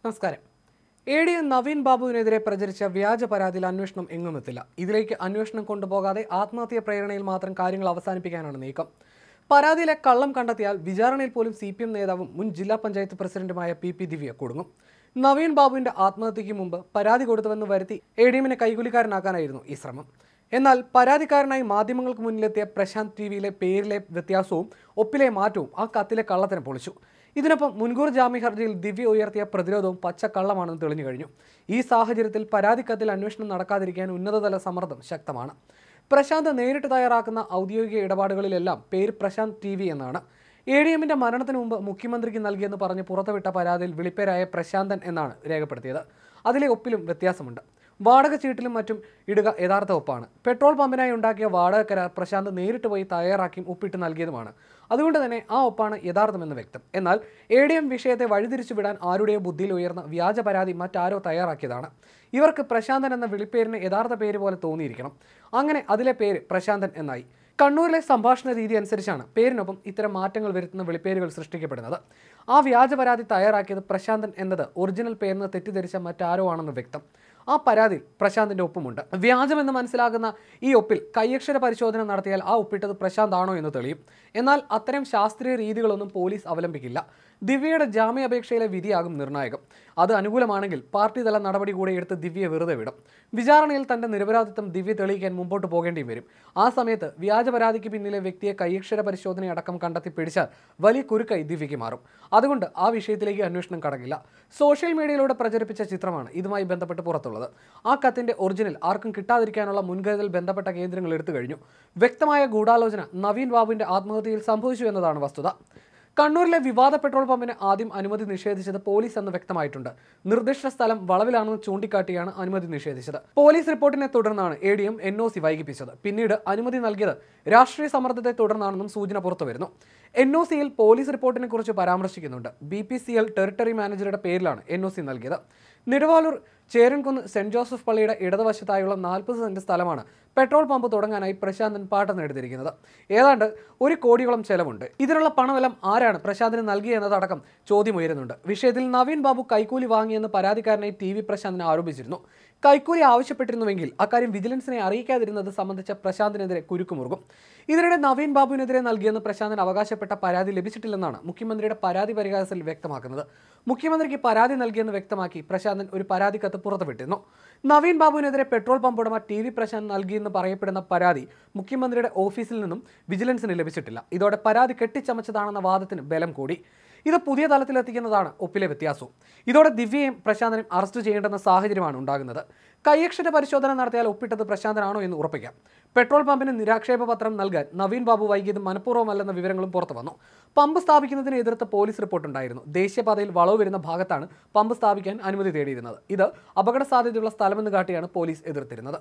നമസ്കാരം A D M Naveen ബാബുവിനെതിരെ പ്രചരിച്ച വ്യാജ പരാതിയിൽ അന്വേഷണം എങ്ങുമെത്തില്ല ഇതിലേക്ക് അന്വേഷണം കൊണ്ടുപോകാതെ ആത്മഹത്യ പ്രേരണയിൽ മാത്രം കാര്യങ്ങൾ അവസാനിപ്പിക്കാനാണ് നീക്കം പരാതിയിലെ കള്ളം കണ്ടെത്തിയാൽ വിചാരണയിൽ പോലും സി പി എം നേതാവും മുൻ ജില്ലാ പഞ്ചായത്ത് പ്രസിഡന്റുമായ പി പി ദിവ്യ കുടുങ്ങും നവീൻ ബാബുവിന്റെ ആത്മഹത്യയ്ക്ക് മുമ്പ് പരാതി കൊടുത്തുവെന്ന് വരുത്തി എ ഡി എമ്മിനെ കൈകൂലിക്കാരനാക്കാനായിരുന്നു ഈ ശ്രമം എന്നാൽ പരാതിക്കാരനായി മാധ്യമങ്ങൾക്ക് മുന്നിലെത്തിയ പ്രശാന്ത് ടി വിയിലെ പേരിലെ വ്യത്യാസവും ഒപ്പിലെ മാറ്റവും ആ കത്തിലെ കള്ളത്തിന് പൊളിച്ചു ഇതിനൊപ്പം മുൻകൂർ ജാമ്യ ഹർജിയിൽ ദിവ്യ ഉയർത്തിയ പ്രതിരോധവും പച്ചക്കള്ളമാണെന്ന് തെളിഞ്ഞു കഴിഞ്ഞു ഈ സാഹചര്യത്തിൽ പരാതിക്കത്തിൽ അന്വേഷണം നടക്കാതിരിക്കാൻ ഉന്നതതല സമ്മർദ്ദം ശക്തമാണ് പ്രശാന്ത് നേരിട്ട് തയ്യാറാക്കുന്ന ഔദ്യോഗിക ഇടപാടുകളിലെല്ലാം പേര് പ്രശാന്ത് ടി വി എന്നാണ് എ ഡി എമ്മിന്റെ മരണത്തിന് മുമ്പ് മുഖ്യമന്ത്രിക്ക് നൽകിയെന്ന് പറഞ്ഞ് പുറത്തുവിട്ട പരാതിയിൽ വിളിപ്പേരായ പ്രശാന്തൻ എന്നാണ് രേഖപ്പെടുത്തിയത് അതിലെ ഒപ്പിലും വ്യത്യാസമുണ്ട് വാടക ചീട്ടിലും മറ്റും ഇടുക യഥാർത്ഥ ഒപ്പാണ് പെട്രോൾ പമ്പിനായി ഉണ്ടാക്കിയ വാടക കരാർ പ്രശാന്ത് നേരിട്ട് പോയി തയ്യാറാക്കിയും ഒപ്പിട്ട് നൽകിയതുമാണ് അതുകൊണ്ട് തന്നെ ആ ഒപ്പാണ് യഥാർത്ഥമെന്ന് വ്യക്തം എന്നാൽ എ ഡി എം വിഷയത്തെ വഴിതിരിച്ചു വിടാൻ ആരുടെയോ ബുദ്ധിയിൽ ഉയർന്ന വ്യാജ പരാതി മറ്റാരോ തയ്യാറാക്കിയതാണ് ഇവർക്ക് പ്രശാന്തൻ എന്ന വിളിപ്പേരിന് യഥാർത്ഥ പേര് പോലെ തോന്നിയിരിക്കണം അങ്ങനെ അതിലെ പേര് പ്രശാന്തൻ എന്നായി കണ്ണൂരിലെ സംഭാഷണ രീതി അനുസരിച്ചാണ് പേരിനൊപ്പം ഇത്തരം മാറ്റങ്ങൾ വരുത്തുന്ന വിളിപ്പേരുകൾ സൃഷ്ടിക്കപ്പെടുന്നത് ആ വ്യാജ പരാതി തയ്യാറാക്കിയത് പ്രശാന്തൻ എന്നത് ഒറിജിനൽ പേരെന്ന് തെറ്റിദ്ധരിച്ച മറ്റാരോ ആണെന്ന് വ്യക്തം ആ പരാതിയിൽ പ്രശാന്തിന്റെ ഒപ്പുമുണ്ട് വ്യാജമെന്ന് മനസ്സിലാകുന്ന ഈ ഒപ്പിൽ കൈയക്ഷര പരിശോധന നടത്തിയാൽ ആ ഒപ്പിട്ടത് പ്രശാന്ത് ആണോ എന്ന് തെളിയും എന്നാൽ അത്തരം ശാസ്ത്രീയ രീതികളൊന്നും പോലീസ് അവലംബിക്കില്ല ദിവ്യയുടെ ജാമ്യാപേക്ഷയിലെ വിധിയാകും നിർണായകം അത് അനുകൂലമാണെങ്കിൽ പാർട്ടി തല നടപടി കൂടെ എടുത്ത് ദിവ്യയെ വെറുതെ വിടും വിചാരണയിൽ തന്റെ നിരപരാധിത്വം ദിവ്യ തെളിയിക്കാൻ മുമ്പോട്ട് പോകേണ്ടി വരും ആ സമയത്ത് വ്യാജ പരാതിക്ക് പിന്നിലെ വ്യക്തിയെ കൈയക്ഷര പരിശോധനയടക്കം കണ്ടെത്തി പിടിച്ചാൽ വലിയ കുരുക്കായി ദിവ്യയ്ക്ക് മാറും അതുകൊണ്ട് ആ വിഷയത്തിലേക്ക് അന്വേഷണം കടങ്ങില്ല സോഷ്യൽ മീഡിയയിലൂടെ പ്രചരിപ്പിച്ച ചിത്രമാണ് ഇതുമായി ബന്ധപ്പെട്ട് പുറത്തുള്ളത് ആ കത്തിന്റെ ഒറിജിനൽ ആർക്കും കിട്ടാതിരിക്കാനുള്ള മുൻകരുതൽ ബന്ധപ്പെട്ട കേന്ദ്രങ്ങൾ എടുത്തു കഴിഞ്ഞു വ്യക്തമായ ഗൂഢാലോചന നവീൻ ബാബുവിന്റെ ആത്മഹത്യയിൽ സംഭവിച്ചു എന്നതാണ് വസ്തുത കണ്ണൂരിലെ വിവാദ പെട്രോൾ പമ്പിന് ആദ്യം അനുമതി നിഷേധിച്ചത് പോലീസ് എന്ന് വ്യക്തമായിട്ടുണ്ട് നിർദ്ദിഷ്ട സ്ഥലം വളവിലാണെന്ന് ചൂണ്ടിക്കാട്ടിയാണ് അനുമതി നിഷേധിച്ചത് പോലീസ് റിപ്പോർട്ടിനെ തുടർന്നാണ് A D M N O C വൈകിപ്പിച്ചത് പിന്നീട് അനുമതി നൽകിയത് രാഷ്ട്രീയ സമ്മർദ്ദത്തെ തുടർന്നാണെന്നും സൂചന പുറത്തുവരുന്നു എൻ ഒ സിയിൽ പോലീസ് റിപ്പോർട്ടിനെ കുറിച്ച് പരാമർശിക്കുന്നുണ്ട് B P C L territory മാനേജറുടെ പേരിലാണ് എൻ ഒ സി നൽകിയത് നിടവാലൂർ ചേരൻകുന്ന് സെന്റ് ജോസഫ് പള്ളിയുടെ ഇടതുവശത്തായുള്ള നാൽപ്പത് സെന്റ് സ്ഥലമാണ് പെട്രോൾ പമ്പ് തുടങ്ങാനായി പ്രശാന്തൻ പാട്ടം എടുത്തിരിക്കുന്നത് ഏതാണ്ട് ഒരു കോടിയോളം ചെലവുണ്ട് ഇതിനുള്ള പണമെല്ലാം ആരാണ് പ്രശാന്തിന് നൽകിയെന്നതടക്കം ചോദ്യം ഉയരുന്നുണ്ട് വിഷയത്തിൽ നവീൻ ബാബു കൈക്കൂലി വാങ്ങിയെന്ന് പരാതിക്കാരനായി ടി വി പ്രശാന്തിനെ ആരോപിച്ചിരുന്നു കൈക്കൂലി ആവശ്യപ്പെട്ടിരുന്നുവെങ്കിൽ അക്കാര്യം വിജിലൻസിനെ അറിയിക്കാതിരുന്നത് സംബന്ധിച്ച പ്രശാന്തിനെതിരെ കുരുക്കുമുറുകും ഇതിനിടെ നവീൻ ബാബുവിനെതിരെ നൽകിയെന്ന് പ്രശാന്തിന് അവകാശപ്പെട്ട പരാതി ലഭിച്ചിട്ടില്ലെന്നാണ് മുഖ്യമന്ത്രിയുടെ പരാതി പരിഹാസത്തിൽ വ്യക്തമാക്കുന്നത് മുഖ്യമന്ത്രിക്ക് പരാതി നൽകിയെന്ന് വ്യക്തമാക്കി പ്രശാന്തൻ ഒരു പരാതി കത്ത് പുറത്തുവിട്ടിരുന്നു നവീൻ ബാബുവിനെതിരെ പെട്രോൾ പമ്പ് ഉടമ ടി വി പ്രശാന്ത് നൽകിയെന്ന് പറയപ്പെടുന്ന പരാതി മുഖ്യമന്ത്രിയുടെ ഓഫീസിൽ നിന്നും വിജിലൻസിന് ലഭിച്ചിട്ടില്ല ഇതോടെ പരാതി കെട്ടിച്ചമച്ചതാണെന്ന വാദത്തിന് ബലം കൂടി ഇത് പുതിയ തലത്തിലെത്തിക്കുന്നതാണ് ഒപ്പിലെ വ്യത്യാസവും ഇതോടെ ദിവ്യയും പ്രശാന്തനും അറസ്റ്റ് ചെയ്യേണ്ടുന്ന സാഹചര്യമാണ് ഉണ്ടാകുന്നത് കൈയക്ഷര പരിശോധന നടത്തിയാൽ ഒപ്പിട്ടത് പ്രശാന്തനാണോ എന്ന് ഉറപ്പിക്കാം പെട്രോൾ പമ്പിന് നിരാക്ഷേപ പത്രം നൽകാൻ നവീൻ ബാബു വൈകിയത് മനഃപൂർവ്വമല്ലെന്ന വിവരങ്ങളും പുറത്തു വന്നു പമ്പ് സ്ഥാപിക്കുന്നതിനെ എതിർത്ത് പോലീസ് റിപ്പോർട്ടുണ്ടായിരുന്നു ദേശീയപാതയിൽ വളവ് വരുന്ന ഭാഗത്താണ് പമ്പ് സ്ഥാപിക്കാൻ അനുമതി തേടിയിരുന്നത് ഇത് അപകട സാധ്യതയുള്ള സ്ഥലമെന്ന് കാട്ടിയാണ് പോലീസ് എതിർത്തിരുന്നത്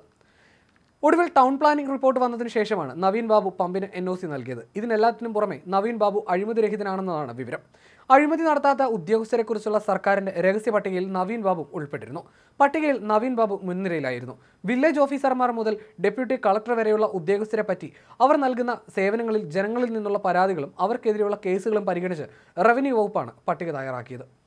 ഒടുവിൽ ടൗൺ പ്ലാനിംഗ് റിപ്പോർട്ട് വന്നതിന് ശേഷമാണ് നവീൻ ബാബു പമ്പിന് എൻ ഒ സി നൽകിയത് ഇതിനെല്ലാത്തിനും പുറമെ നവീൻ ബാബു അഴിമതി രഹിതനാണെന്നതാണ് വിവരം അഴിമതി നടത്താത്ത ഉദ്യോഗസ്ഥരെക്കുറിച്ചുള്ള സർക്കാരിന്റെ രഹസ്യ പട്ടികയിൽ നവീൻ ബാബു ഉൾപ്പെട്ടിരുന്നു പട്ടികയിൽ നവീൻ ബാബു മുൻനിരയിലായിരുന്നു വില്ലേജ് ഓഫീസർമാർ മുതൽ ഡെപ്യൂട്ടി കളക്ടർ വരെയുള്ള ഉദ്യോഗസ്ഥരെ പറ്റി അവർ നൽകുന്ന സേവനങ്ങളിൽ ജനങ്ങളിൽ നിന്നുള്ള പരാതികളും അവർക്കെതിരെയുള്ള കേസുകളും പരിഗണിച്ച് റവന്യൂ വകുപ്പാണ് പട്ടിക തയ്യാറാക്കിയത്